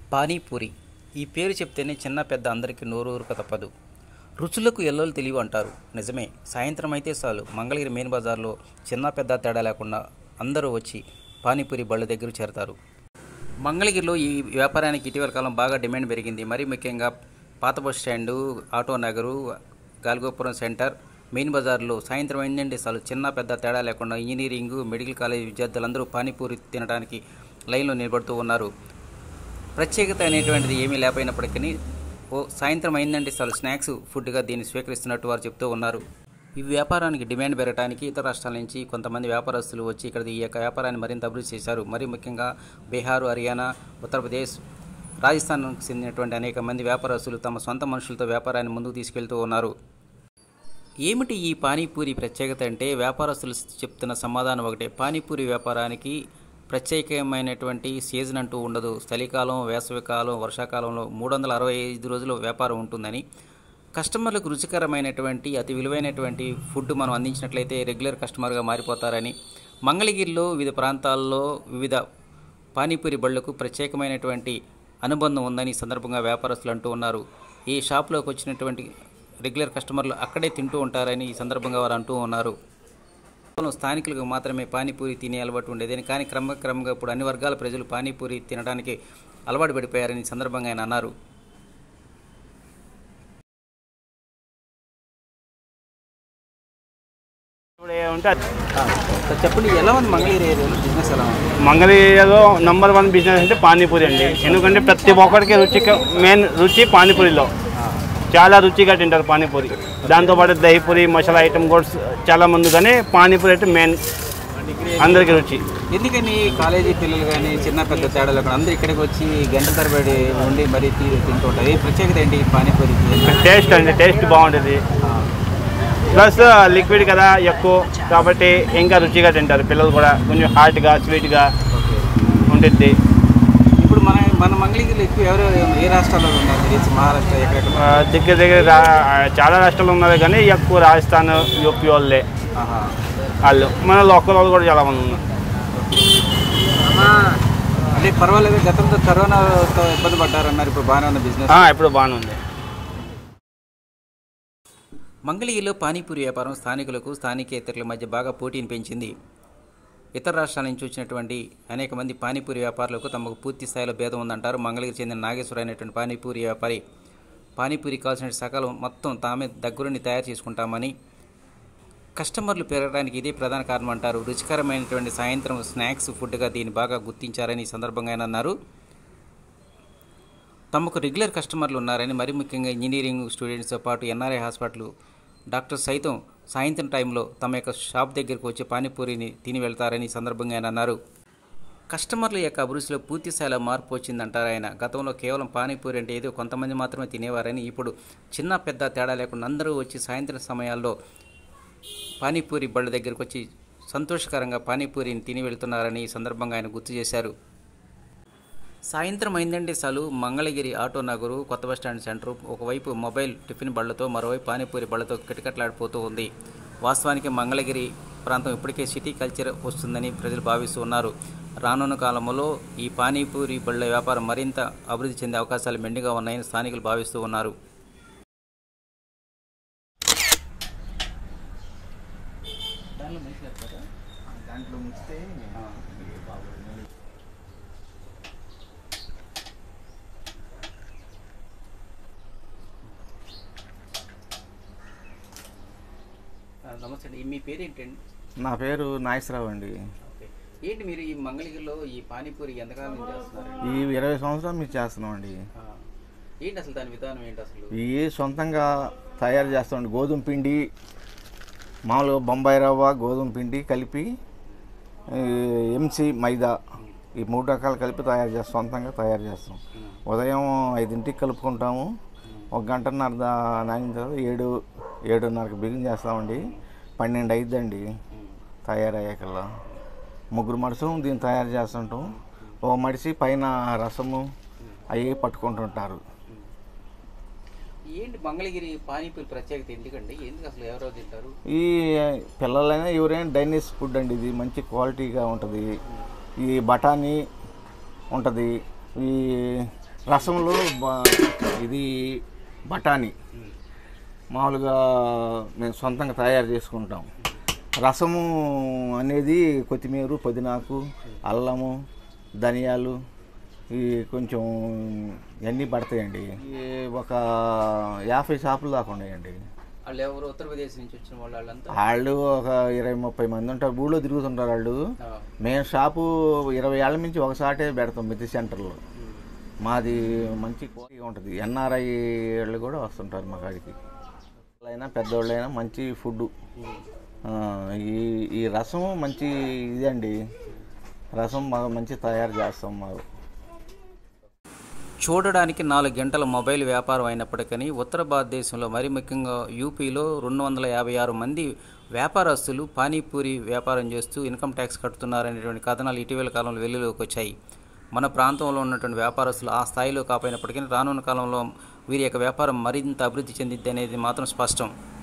పానీపూరి ఈ పేరు చెప్తేనే చిన్న పెద్ద అందరికీ నోరూరుక తప్పదు రుచులకు ఎల్లలు తెలివి అంటారు నిజమే సాయంత్రం అయితే చాలు మంగళగిరి మెయిన్ బజార్లో చిన్న పెద్ద తేడా లేకుండా అందరూ వచ్చి పానీపూరి బళ్ళ దగ్గర చేరతారు మంగళగిరిలో ఈ వ్యాపారానికి ఇటీవల కాలం బాగా డిమాండ్ పెరిగింది మరీ ముఖ్యంగా పాత bus stand auto Nagar Galigopuram center main బజార్లో సాయంత్రం అయిందంటే చాలు చిన్న పెద్ద తేడా లేకుండా ఇంజనీరింగ్ మెడికల్ కాలేజ్ విద్యార్థులందరూ పానీపూరి తినడానికి లైన్లో నిలబడుతూ ఉన్నారు ప్రత్యేకత అనేటువంటిది ఏమీ లేకపోయినప్పటికీ ఓ సాయంత్రం అయిందంటే చాలు స్నాక్స్ ఫుడ్గా దీన్ని స్వీకరిస్తున్నట్టు వారు చెప్తూ ఉన్నారు ఈ వ్యాపారానికి డిమాండ్ పెరగడానికి ఇతర రాష్ట్రాల నుంచి కొంతమంది వ్యాపారస్తులు వచ్చి ఇక్కడ ఈ యొక్క వ్యాపారాన్ని మరింత అభివృద్ధి చేశారు మరి ముఖ్యంగా బీహార్ హర్యానా ఉత్తరప్రదేశ్ రాజస్థాన్కు చెందినటువంటి అనేక మంది వ్యాపారస్తులు తమ సొంత మనుషులతో వ్యాపారాన్ని ముందుకు తీసుకెళ్తూ ఉన్నారు ఏమిటి ఈ పానీపూరి ప్రత్యేకత అంటే వ్యాపారస్తులు చెప్తున్న సమాధానం ఒకటే పానీపూరి వ్యాపారానికి ప్రత్యేకమైనటువంటి సీజన్ అంటూ ఉండదు చలికాలం వేసవికాలం వర్షాకాలంలో మూడు వందల అరవై ఐదు రోజులు వ్యాపారం ఉంటుందని కస్టమర్లకు రుచికరమైనటువంటి అతి విలువైనటువంటి ఫుడ్ మనం అందించినట్లయితే రెగ్యులర్ కస్టమర్గా మారిపోతారని మంగళగిరిలో వివిధ ప్రాంతాల్లో వివిధ పానీపూరి బళ్లకు ప్రత్యేకమైనటువంటి అనుబంధం ఉందని ఈ సందర్భంగా వ్యాపారస్తులు అంటూ ఉన్నారు ఈ షాప్లోకి వచ్చినటువంటి రెగ్యులర్ కస్టమర్లు అక్కడే తింటూ ఉంటారని ఈ సందర్భంగా వారు అంటూ ఉన్నారు కేవలం స్థానికులకు మాత్రమే పానీపూరి తినే అలవాటు ఉండేదని కానీ క్రమక్రమంగా ఇప్పుడు అన్ని వర్గాల ప్రజలు పానీపూరి తినడానికి అలవాటు పడిపోయారని ఈ సందర్భంగా ఆయన అన్నారు ఇప్పుడు ఏమంటే అది చెప్పండి ఎలా ఉంది మంగళగిరి ఏరియాలో బిజినెస్ ఎలా ఉంది మంగళగిరిలో నంబర్ వన్ బిజినెస్ అంటే పానీపూరి అండి ఎందుకంటే ప్రతి ఒక్కరికి రుచి మెయిన్ రుచి పానీపూరిలో చాలా రుచిగా తింటారు పానీపూరి దాంతోపాటు దహిపూరి మసాలా ఐటమ్ కూడా చాలా మంది కానీ పానీపూరి అయితే మెయిన్ అందరికీ రుచి ఎందుకని కాలేజీ పిల్లలు కానీ చిన్న పెద్ద తేడా లేకుండా అందరూ ఇక్కడికి వచ్చి గంటల తరబడి ఉండి మరీ తీ తింటూ ఉంటారు ఈ ప్రత్యేకత ఏంటి ఈ పానీపూరికి టేస్ట్ అండి టేస్ట్ బాగుంటుంది ప్లస్ లిక్విడ్ కదా ఎక్కువ కాబట్టి ఇంకా రుచిగా తింటారు పిల్లలు కూడా కొంచెం హాట్గా స్వీట్గా ఉంటుంది ఇప్పుడు మన మన మంగళగిరిలో ఎక్కువ ఎవరు ఏ రాష్ట్రాల్లో ఉన్నారు తెలిసి మహారాష్ట్ర ఎక్కడెక్కడ ఆ, దగ్గర దగ్గర రా- చాలా రాష్ట్రాలు ఉన్నారు కానీ ఎక్కువ రాజస్థాన్ యూపీ వాళ్ళే ఆహా. వాళ్ళు మన లోకల్ వాళ్ళు కూడా చాలా మంది ఉన్నారు అంటే పర్వాలేదు గతంలో కరోనాతో ఇబ్బంది పడ్డారన్నారు ఇప్పుడు బాగానే ఉన్న బిజినెస్ ఆ, ఇప్పుడు బాగానే ఉంది మంగళగిరిలో పానీపూరి వ్యాపారం స్థానికులకు స్థానికేతరుల మధ్య బాగా పోటీని పెంచింది ఇతర రాష్ట్రాల నుంచి వచ్చినటువంటి అనేక మంది పానీపూరి వ్యాపారులకు తమకు పూర్తి స్థాయిలో భేదం ఉందంటారు మంగళగిరి చెందిన నాగేశ్వర అనేటువంటి పానీపూరి వ్యాపారి పానీపూరి కావాల్సిన సకాలం మొత్తం తామే దగ్గరుండి తయారు చేసుకుంటామని కస్టమర్లు పెరగడానికి ఇదే ప్రధాన కారణం అంటారు రుచికరమైనటువంటి సాయంత్రం స్నాక్స్ ఫుడ్గా దీన్ని బాగా గుర్తించారని ఈ సందర్భంగా ఆయన అన్నారు తమకు రెగ్యులర్ కస్టమర్లు ఉన్నారని మరి ముఖ్యంగా ఇంజనీరింగ్ స్టూడెంట్స్తో పాటు ఎన్ఆర్ఐ హాస్పిటల్ డాక్టర్ సైతం సాయంత్రం టైంలో తమ యొక్క షాప్ దగ్గరకు వచ్చి పానీపూరిని తిని వెళ్తారని ఈ సందర్భంగా ఆయన అన్నారు కస్టమర్ల యొక్క అభిరుచిలో పూర్తి స్థాయిలో మార్పు వచ్చిందంటారు ఆయన గతంలో కేవలం పానీపూరి అంటే ఏదో కొంతమంది మాత్రమే తినేవారని ఇప్పుడు చిన్న పెద్ద తేడా లేకుండా అందరూ వచ్చి సాయంత్రం సమయాల్లో పానీపూరి బళ్ళ దగ్గరకు వచ్చి సంతోషకరంగా పానీపూరిని తిని వెళ్తున్నారని ఈ సందర్భంగా ఆయన గుర్తు చేశారు సాయంత్రం అయిందంటే చాలు మంగళగిరి ఆటో నగరు కొత్త బస్ స్టాండ్ సెంటర్ ఒకవైపు మొబైల్ టిఫిన్ బళ్ళతో మరోవైపు పానీపూరి బళ్ళతో కిటకట్లాడిపోతూ ఉంది వాస్తవానికి మంగళగిరి ప్రాంతం ఇప్పటికే సిటీ కల్చర్ వస్తుందని ప్రజలు భావిస్తూ ఉన్నారు రానున్న కాలంలో ఈ పానీపూరి బళ్ళ వ్యాపారం మరింత అభివృద్ధి చెందే అవకాశాలు మెండుగా ఉన్నాయని స్థానికులు భావిస్తూ ఉన్నారు దాంట్లో ముంచితే నమస్తే అండి మీ పేరు ఏంటండి నా పేరు నాగేశ్వరరావు అండి ఏంటి మీరు ఈ మంగళగిరిలో ఈ పానీపూరి ఎంతకాలం నుంచి చేస్తున్నారు ఈ ఇరవై సంవత్సరాలు మీరు చేస్తున్నాం అండి ఏంటి అసలు దాని విధానం ఏంటి అసలు ఈ సొంతంగా తయారు చేస్తామండి గోధుమ పిండి మామూలుగా బొంబాయి రవ్వ గోధుమ పిండి కలిపి ఈ, ఎంసి మైదా ఈ మూడు రకాలు కలిపి తయారు చేస్తాం సొంతంగా తయారు చేస్తాం ఉదయం ఐదింటికి కలుపుకుంటాము ఒక గంటన్నర దా- నానిన తర్వాత ఏడు ఏడున్నరకు బిగిన్ చేస్తామండి పన్నెండు అయిద్దండి తయారయ్యాకల్లా ముగ్గురు మనుషులు దీన్ని తయారు చేస్తుంటాం ఓ మనిషి పైన రసము అవి పట్టుకుంటుంటారు ఏంటి మంగళగిరి పానీపూరి ప్రత్యేకత ఎందుకండి ఎందుకు అసలు ఎవరో తింటారు ఈ పిల్లలైనా ఎవరైనా డైనిస్ ఫుడ్ అండి ఇది మంచి క్వాలిటీగా ఉంటుంది ఈ బఠానీ ఉంటుంది ఈ రసంలో బ- ఇది బఠానీ మామూలుగా మేము సొంతంగా తయారు చేసుకుంటాం రసము అనేది కొత్తిమీర పుదీనాకు అల్లము ధనియాలు ఈ కొంచెం ఇవన్నీ పడతాయండి ఈ ఒక యాభై షాపులు దాకా ఉన్నాయండి వాళ్ళు ఎవరు ఉత్తరప్రదేశ్ నుంచి వచ్చిన వాళ్ళు వాళ్ళంతా వాళ్ళు ఒక ఇరవై ముప్పై మంది ఉంటారు ఊళ్ళో తిరుగుతుంటారు వాళ్ళు మేము షాపు ఇరవై ఏళ్ళ నుంచి ఒకసాటే పెడతాం మితి సెంటర్లో మాది మంచి క్వాలిటీగా ఉంటుంది ఎన్ఆర్ఐ వాళ్ళు కూడా వస్తుంటారు మా కాడికి అయినా పెద్దవాళ్ళైనా మంచి ఫుడ్ ఈ ఈ రసం మంచి ఇదండి రసం బాగా మంచి తయారు చేస్తాం మాకు చూడడానికి నాలుగు గంటల మొబైల్ వ్యాపారం అయినప్పటికీ ఉత్తర భారతదేశంలో మరి ముఖ్యంగా యూపీలో రెండు వందల యాభై ఆరు మంది వ్యాపారస్తులు పానీపూరి వ్యాపారం చేస్తూ ఇన్కమ్ ట్యాక్స్ కడుతున్నారనేటువంటి కథనాలు ఇటీవల కాలంలో వెలుగులోకి వచ్చాయి మన ప్రాంతంలో ఉన్నటువంటి వ్యాపారస్తులు ఆ స్థాయిలో కాపోయినప్పటికీ రానున్న కాలంలో వీరి యొక్క వ్యాపారం మరింత అభివృద్ధి చెందిద్ది అనేది మాత్రం స్పష్టం